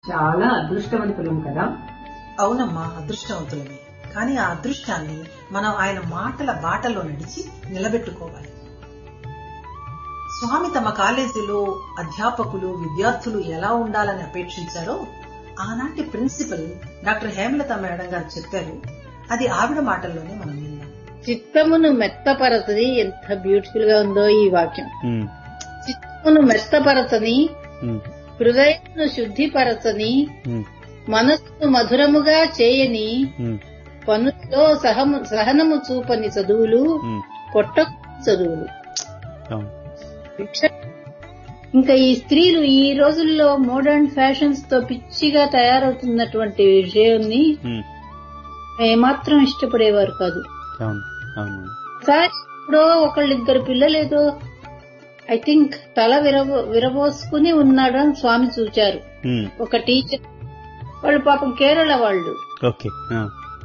చాలా అదృష్టవంతులం కదా అవునమ్మా అదృష్టవంతులమే కానీ ఆ అదృష్టాన్ని మనం ఆయన మాటల బాటలో నడిచి నిలబెట్టుకోవాలి స్వామి తమ కాలేజీలో అధ్యాపకులు విద్యార్థులు ఎలా ఉండాలని అపేక్షించారో ఆనాటి ప్రిన్సిపల్ డాక్టర్ హేమలత మేడం గారు చెప్పారు అది ఆవిడ మాటల్లోనే మనం విన్నాం చిత్తమును మెత్తపరచని ఎంత బ్యూటిఫుల్ గా ఉందో ఈ వాక్యం ఉమ్, చిత్తమును మెత్తపరచని ఉమ్, హృదయమును శుద్ధిపరచని ఉమ్, మనస్సును మధురముగా చేయని ఉమ్, పనుల్లో సహము సహనము చూపని చదువులు ఉమ్. పొట్ట చదువులు అవును భిక్ష- ఇంకా ఈ స్త్రీలు ఈ రోజుల్లో మోడర్న్ ఫ్యాషన్స్ తో పిచ్చిగా తయారవుతున్నటువంటి విషయాన్ని ఉమ్, ఏమాత్రం ఇష్టపడేవారు కాదు అవును అవును సార్ ఇప్పుడు ఒకళ్ళిద్దరు పిల్లలేదో ఐ థింక్ తల విరబో విరబోసుకుని ఉన్నాడని స్వామి చూచారు ఉమ్, ఒక టీచర్ వాళ్ళు పాపం కేరళ వాళ్ళు ఓకే ఆ,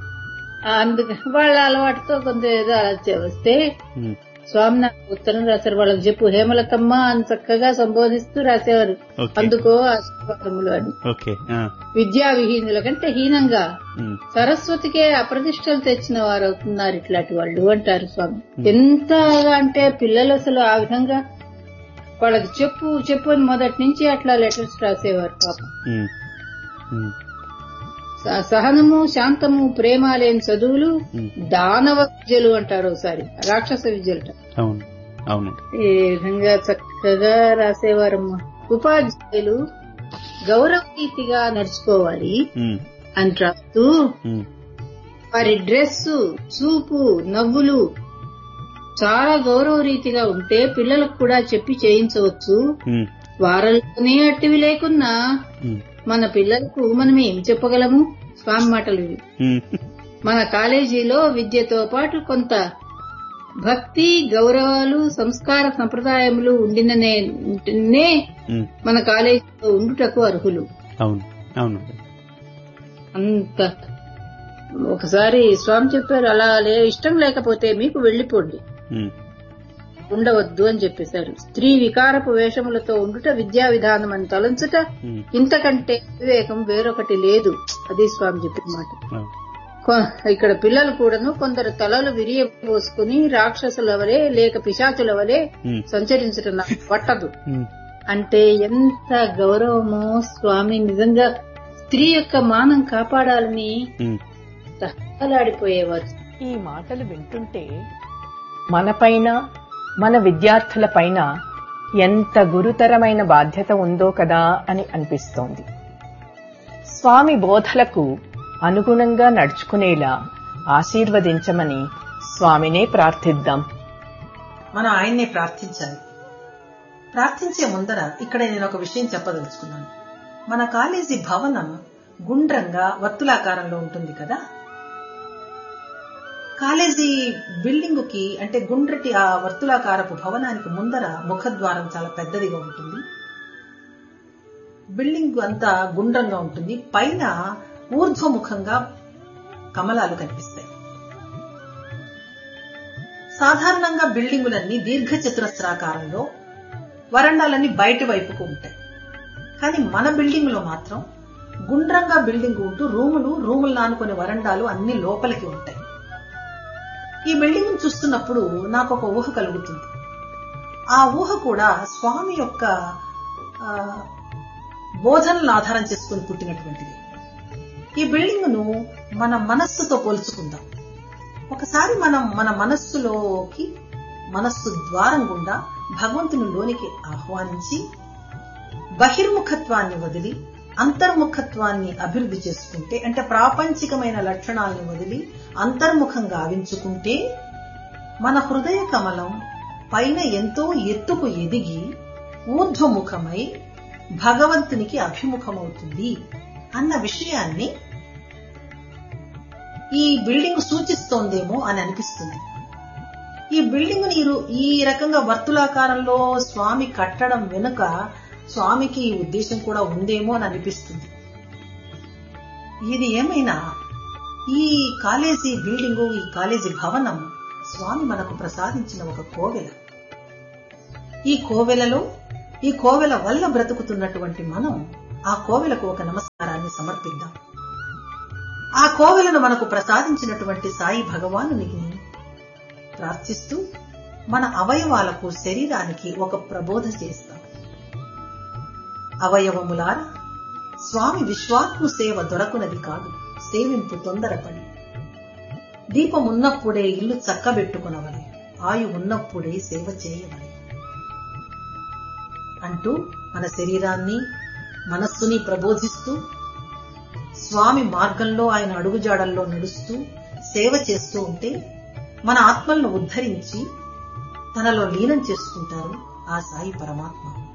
అందుకు వాళ్ళ అలవాటుతో కొంత ఏదో అలా చే- వస్తే ఉమ్, స్వామి నాకు ఉత్తరం రాశారు వాళ్ళకి చెప్పు హేమలతమ్మ అని చక్కగా సంబోధిస్తూ రాసేవారు ఓకే అందుకో ఆశీర్వాదములు అని ఓకే ఆ, విద్యా విహీనుల కంటే హీనంగా ఉమ్, సరస్వతికే అప్రతిష్టలు తెచ్చిన వారు అవుతున్నారు ఇట్లాంటి వాళ్ళు అంటారు స్వామి ఎంత అంటే పిల్లలు అసలు ఆ విధంగా వాళ్ళకి చెప్పు చెప్పు అని మొదటి నుంచి అట్లా లెటర్స్ రాసేవారు పాపం ఉమ్, ఉమ్, స- సహనము శాంతము ప్రేమ లేని చదువులు ఉమ్. దానవ విద్యలు అంటారు ఒకసారి రాక్షస విద్యలు అంటారు. అవును అవునండి ఈ విధంగా చక్కగా రాసేవారమ్మా ఉపాధ్యాయులు గౌరవరీతిగా నడుచుకోవాలి ఉమ్, అని రాస్తూ ఉమ్, వారి డ్రెస్సు చూపు నవ్వులు చాలా గౌరవ రీతిగా ఉంటే పిల్లలకు కూడా చెప్పి చేయించవచ్చు ఉమ్, వారంలోనే అట్టివి లేకున్నా ఉమ్, మన పిల్లలకు మనం ఏం చెప్పగలము స్వామి మాటలు ఇవి ఉమ్, మన కాలేజీలో విద్యతో పాటు కొంత భక్తి గౌరవాలు సంస్కార సంప్రదాయములు ఉండిననే ఉంటేనే ఉమ్, మన కాలేజీలో ఉండుటకు అర్హులు అవును అవును అంత ఒకసారి స్వామి చెప్పారు అలా లే ఇష్టం లేకపోతే మీకు వెళ్లిపోండి ఉమ్, ఉండవద్దు అని చెప్పేశారు స్త్రీ వికారపు వేషములతో ఉండుట విద్యా విధానం అని తలంచుట ఉమ్, ఇంతకంటే వివేకం వేరొకటి లేదు అది స్వామి చెప్పిన మాట అవును కొ- ఇక్కడ పిల్లలు కూడాను కొందరు తలలు విరియబోసుకుని రాక్షసుల వలె లేక పిశాచుల వలె ఉమ్, సంచరించడం నాకు పట్టదు ఉమ్, అంటే ఎంత గౌరవమో స్వామి నిజంగా స్త్రీ యొక్క మానం కాపాడాలని ఉమ్, తహలాడిపోయేవారు ఈ మాటలు వింటుంటే మనపైన మన విద్యార్థులపైన ఎంత గురుతరమైన బాధ్యత ఉందో కదా అని అనిపిస్తోంది స్వామి బోధలకు అనుగుణంగా నడుచుకునేలా ఆశీర్వదించమని స్వామినే ప్రార్థిద్దాం మనం ఆయన్నే ప్రార్థించాలి ప్రార్థించే ముందర ఇక్కడ నేను ఒక విషయం చెప్పదలుచుకున్నాను మన కాలేజీ భవనం గుండ్రంగా వర్తులాకారంలో ఉంటుంది కదా కాలేజీ బిల్డింగ్ కి అంటే గుండ్రటి ఆ వర్తులాకారపు భవనానికి ముందర ముఖద్వారం చాలా పెద్దదిగా ఉంటుంది బిల్డింగ్ అంతా గుండ్రంగా ఉంటుంది పైన ఊర్ధ్వముఖంగా కమలాలు కనిపిస్తాయి సాధారణంగా బిల్డింగులన్నీ దీర్ఘ చతురస్రాకారంలో వరండాలన్నీ బయట వైపుకు ఉంటాయి కానీ మన బిల్డింగ్ లో మాత్రం గుండ్రంగా బిల్డింగ్ ఉంటూ రూములు రూములు నానుకునే వరండాలు అన్ని లోపలికి ఉంటాయి ఈ బిల్డింగ్ చూస్తున్నప్పుడు నాకు ఒక ఊహ కలుగుతుంది ఆ ఊహ కూడా స్వామి యొక్క ఆ, బోధనలను ఆధారం చేసుకుని పుట్టినటువంటిది ఈ బిల్డింగ్ ను మన మనస్సుతో పోల్చుకుందాం ఒకసారి మనం మన మనస్సులోకి మనస్సు ద్వారం గుండా భగవంతుని లోనికి ఆహ్వానించి బహిర్ముఖత్వాన్ని వదిలి అంతర్ముఖత్వాన్ని అభివృద్ధి చేసుకుంటే అంటే ప్రాపంచికమైన లక్షణాలను వదిలి అంతర్ముఖంగా ఆవించుకుంటే మన హృదయ కమలం పైన ఎంతో ఎత్తుకు ఎదిగి ఊర్ధ్వముఖమై భగవంతునికి అభిముఖమవుతుంది అన్న విషయాన్ని ఈ బిల్డింగ్ సూచిస్తోందేమో అని అనిపిస్తుంది ఈ బిల్డింగ్ నీరు ఈ రకంగా వర్తులాకారంలో స్వామి కట్టడం వెనుక స్వామికి ఈ ఉద్దేశం కూడా ఉందేమో అని అనిపిస్తుంది ఇది ఏమైనా ఈ కాలేజీ బిల్డింగు ఈ కాలేజీ భవనం స్వామి మనకు ప్రసాదించిన ఒక కోవెల ఈ కోవెలలో ఈ కోవెల వల్ల బ్రతుకుతున్నటువంటి మనం ఆ కోవెలకు ఒక నమస్కారాన్ని సమర్పిద్దాం ఆ కోవెలను మనకు ప్రసాదించినటువంటి సాయి భగవానునికి ప్రార్థిస్తూ మన అవయవాలకు శరీరానికి ఒక ప్రబోధ చేస్తాం అవయవములారా స్వామి విశ్వాత్ము సేవ దొరకునది కాదు సేవింపు తొందరపడి దీపం ఉన్నప్పుడే ఇల్లు చక్కబెట్టుకునవని ఆయు ఉన్నప్పుడే సేవ చేయవని అంటూ మన శరీరాన్ని మనస్సుని ప్రబోధిస్తూ స్వామి మార్గంలో ఆయన అడుగుజాడల్లో నడుస్తూ సేవ చేస్తూ ఉంటే మన ఆత్మలను ఉద్ధరించి తనలో లీనం చేసుకుంటారు ఆ సాయి పరమాత్మ